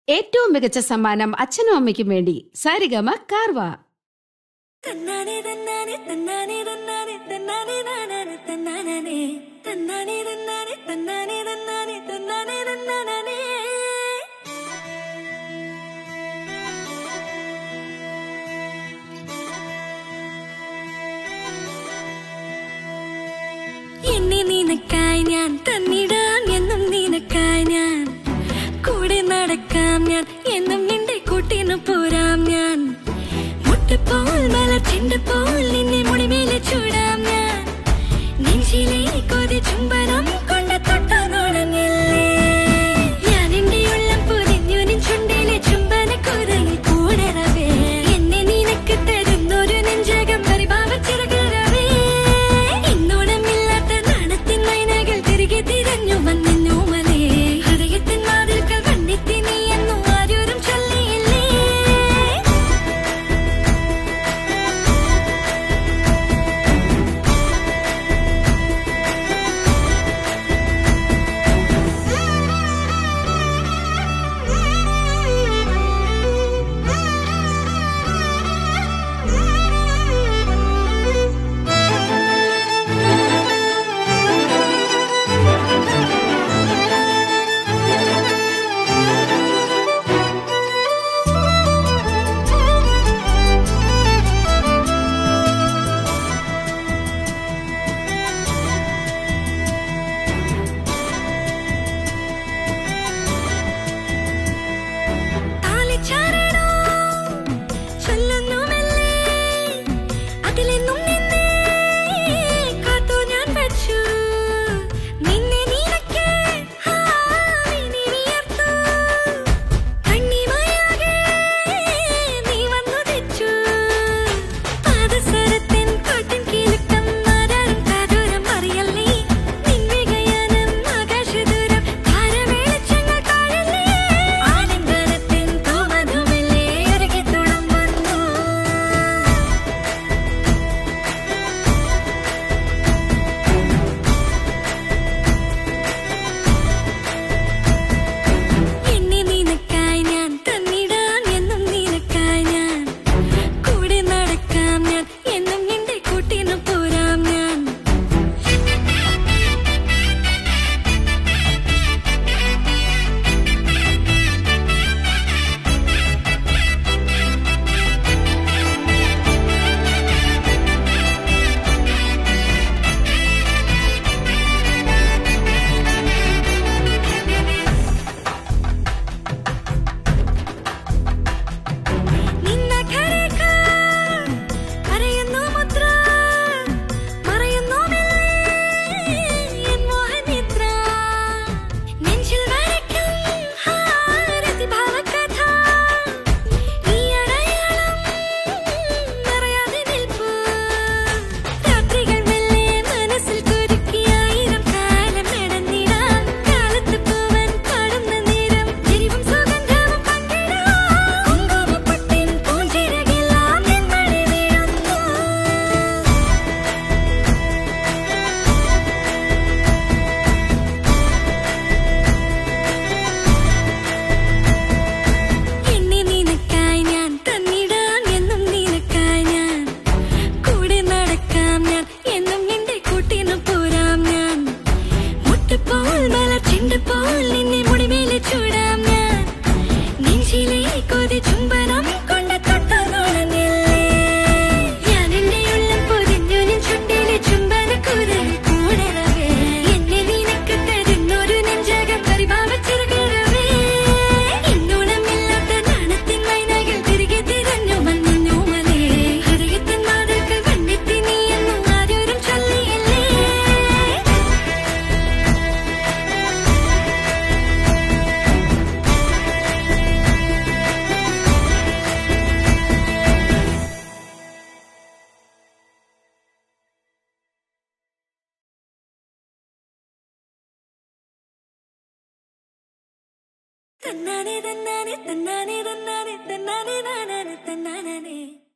ഏറ്റവും മികച്ച സമ്മാനം അച്ഛനും അമ്മയ്ക്കും വേണ്ടി സാരിഗമ കാർവ തന്നാനെ തന്നാനെ തന്നാനെ തന്നാനെ തന്നാനെ നാനാനെ തന്നാനെ തന്നാനെ തന്നാനെ തന്നാനെ തന്നാനെ തന്നാനെ തന്നാനെ എന്നെ നിനക്കായി ഞാൻ തന്നിടാം എന്നും നിനക്കായി ഞാൻ കൂടെ നടക്കാം ഞാൻ എന്നും നിന്റെ കൂട്ടിനു പോരാം ഞാൻ മുട്ടപ്പോൾ മലർച്ചെണ്ടപ്പോൾ നിന്നെ മുടിമേലെ ചൂടാം ഞാൻ നെഞ്ചിലെ കൊതി ചുംബനം കൊണ്ട് തൊട്ടനോടങ്ങില്ലേ ഞാൻ എന്റെ ഉള്ളം പൊതിഞ്ഞു നിൻ ചുണ്ടിലെ ചുംബന കുരയിൽ കൂടറവേ എന്നെ നിനക്ക് തരുന്നൊരു നെഞ്ചകം പരിഭാവച്ചിറകരവേ എന്നോടമില്ലാത്ത നാണത്തിൻ മൈനകൾ തിരികെ തിരഞ്ഞു വന്നു മലേ ഹൃദയത്തിൻ വാതിൽക്കൽ വണ്ണിത്തി നീ എന്നു ആരോരും ചൊല്ലിയില്ലേ താലിച്ചാരണോ ചൊല്ലുന്നു മെല്ലെ അതിലെന്നും നിന്നെ കാത്തു ഞാൻ വച്ചു നിന്നെ നീനക്ക് ആ നീ വിയർത്തു കണ്ണിമയാകെ നീ വന്നു തെച്ചു പാദസരത്തിൻ കാട്ടിൻ കീലുക്കം ആരാരും കാതോരം അറിയല്ലേ നിൻവികയാനം ആകാശദൂരം താരവെളിച്ചങ്ങൾ കാണല്ലേ ആലിംഗനത്തിൻ തൂമധുമില്ലേ അരികെ തുളുമ്പുന്നു എന്നെ നിനക്കായി ഞാൻ തന്നിടാം എന്നും നിനക്കായി ഞാൻ കൂടെ നടക്കാം ഞാൻ എന്നും നിന്റെ കൂട്ടിനു പോരാം ഞാൻ നിന്ന കരക കരയുന്നു മുദ്ര മറയുന്നു മെല്ലെ എൻ മോഹനിദ്ര നെഞ്ചിൽ വരയ്ക്കും ഹാരതിഭാവകഥ ഈ അടയാളം മറയാതെ നിൽപ്പൂ രാത്രികൾ മെല്ലെ മനസ്സിൽ കുരുക്കി ആയിരം കാലം നടന്നിടാം കാലത്ത് പൂവൻ പാടുന്ന നേരം എരിവും സുഗന്ധവും പങ്കിടാം കുങ്കുമപ്പൊട്ടിൻ പൂഞ്ചിറകെല്ലാം നിന്നടി വീഴുന്നു എന്നെ നിനക്കായി ഞാൻ തന്നിടാം എന്നും നിനക്കായി ഞാൻ കൂടെ നടക്കാം ഞാൻ എന്നും നിന്റെ കൂട്ടിനു പോരാം ഞാൻ മുട്ടപ്പോൾ മലർച്ചെണ്ടപ്പോൾ നിന്നെ മുടിമേലെ ചൂടാം ഞാൻ നെഞ്ചിലെ കൊതി ചുംബനം കൊണ്ട് തൊട്ടനോളഞ്ഞില്ലേ ഞാൻ എന്റെ ഉള്ളം പൊതിഞ്ഞു നിൻ ചുണ്ടിലെ ചുംബന കുരൽ കൂടറവേ എന്നെ നിനക്ക് തരുന്നൊരു നെഞ്ചകം പരിഭാവച്ചിറകരവേ എന്നോളമില്ലാത്ത നാണത്തിൻ മൈനകൾ തിരികെ തിരഞ്ഞു വന്നു മലേ ഹൃദയത്തിൻ വാതിൽക്കൽ വണ്ണെത്തി നീ എന്നു ആരോരും ചൊല്ലിയില്ലേ തന്നാനെ തന്നാനെ തന്നാനെ തന്നാനെ തന്നാനെ നാനാനെ തന്നാനെ